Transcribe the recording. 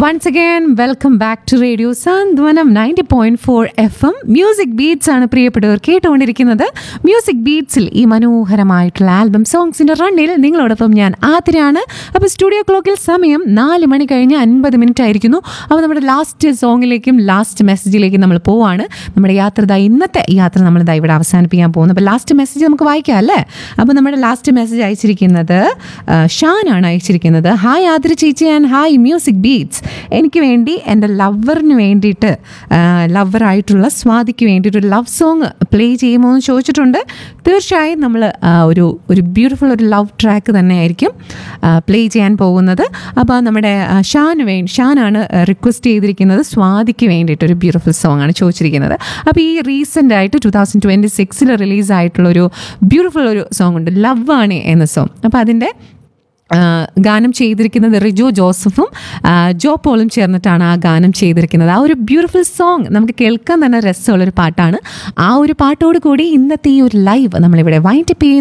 once again welcome back to radio Santhwanam ninety point four F M music beats ആണ് പ്രിയപ്പെട്ടവർ കേട്ടുകൊണ്ടിരിക്കുന്നത് music ബീറ്റ്സിൽ ഈ മനോഹരമായിട്ടുള്ള ആൽബം സോങ്സിന്റെ റണ്ണിൽ നിങ്ങളോടൊപ്പം ഞാൻ ആതിരാണ് അപ്പോൾ സ്റ്റുഡിയോ ക്ലോക്കിൽ സമയം നാല് മണി കഴിഞ്ഞ് അൻപത് മിനിറ്റ് ആയിരിക്കുന്നു അപ്പോൾ നമ്മുടെ ലാസ്റ്റ് സോങ്ങിലേക്കും ലാസ്റ്റ് മെസ്സേജിലേക്കും നമ്മൾ പോവാണ് നമ്മുടെ യാത്ര ദാ ഇന്നത്തെ യാത്ര നമ്മൾ ദാ ഇവിടെ അവസാനിപ്പിക്കാൻ പോകുന്നു അപ്പോൾ ലാസ്റ്റ് മെസ്സേജ് നമുക്ക് വായിക്കാം അല്ലേ അപ്പോൾ നമ്മുടെ ലാസ്റ്റ് മെസ്സേജ് അയച്ചിരിക്കുന്നത് ആ, ഷാനാണ് അയച്ചിരിക്കുന്നത് ഹായ് ആതിര ചേച്ചി ആൻഡ് ഹായ് മ്യൂസിക് ബീറ്റ്സ് എനിക്ക് വേണ്ടി എൻ്റെ ലവറിന് വേണ്ടിയിട്ട് ലവറായിട്ടുള്ള സ്വാതിക്ക് വേണ്ടിയിട്ട് ഒരു ലവ് സോങ് പ്ലേ ചെയ്യുമോ എന്ന് ചോദിച്ചിട്ടുണ്ട് തീർച്ചയായും നമ്മൾ ഒരു ഒരു ബ്യൂട്ടിഫുൾ ഒരു ലവ് ട്രാക്ക് തന്നെയായിരിക്കും പ്ലേ ചെയ്യാൻ പോകുന്നത് അപ്പോൾ നമ്മുടെ ആ, ഷാന് വേണ്ടി ഷാനാണ് റിക്വസ്റ്റ് ചെയ്തിരിക്കുന്നത് സ്വാതിക്ക് വേണ്ടിയിട്ട് ഒരു ബ്യൂട്ടിഫുൾ സോങ് ആണ് ചോദിച്ചിരിക്കുന്നത് അപ്പോൾ ഈ റീസെൻ്റ് ആയിട്ട് ടു തൗസൻഡ് ട്വൻറ്റി സിക്സിൽ റിലീസായിട്ടുള്ള ഒരു ബ്യൂട്ടിഫുൾ ഒരു സോങ് ഉണ്ട് ലവ് ആണ് എന്ന സോങ് അപ്പോൾ അതിൻ്റെ ആ, ഗാനം ചെയ്തിരിക്കുന്നത് റിജോ ജോസഫും ആ, ജോ പോളും ചേർന്നിട്ടാണ് ആ ഗാനം ചെയ്തിരിക്കുന്നത് ആ ഒരു ബ്യൂട്ടിഫുൾ സോങ് നമുക്ക് കേൾക്കാൻ തന്നെ രസമുള്ളൊരു പാട്ടാണ് ആ ഒരു പാട്ടോട് കൂടി ഇന്നത്തെ ഈ ഒരു ലൈവ് നമ്മളിവിടെ വൈൻഡപ്പ് ചെയ്യുന്നു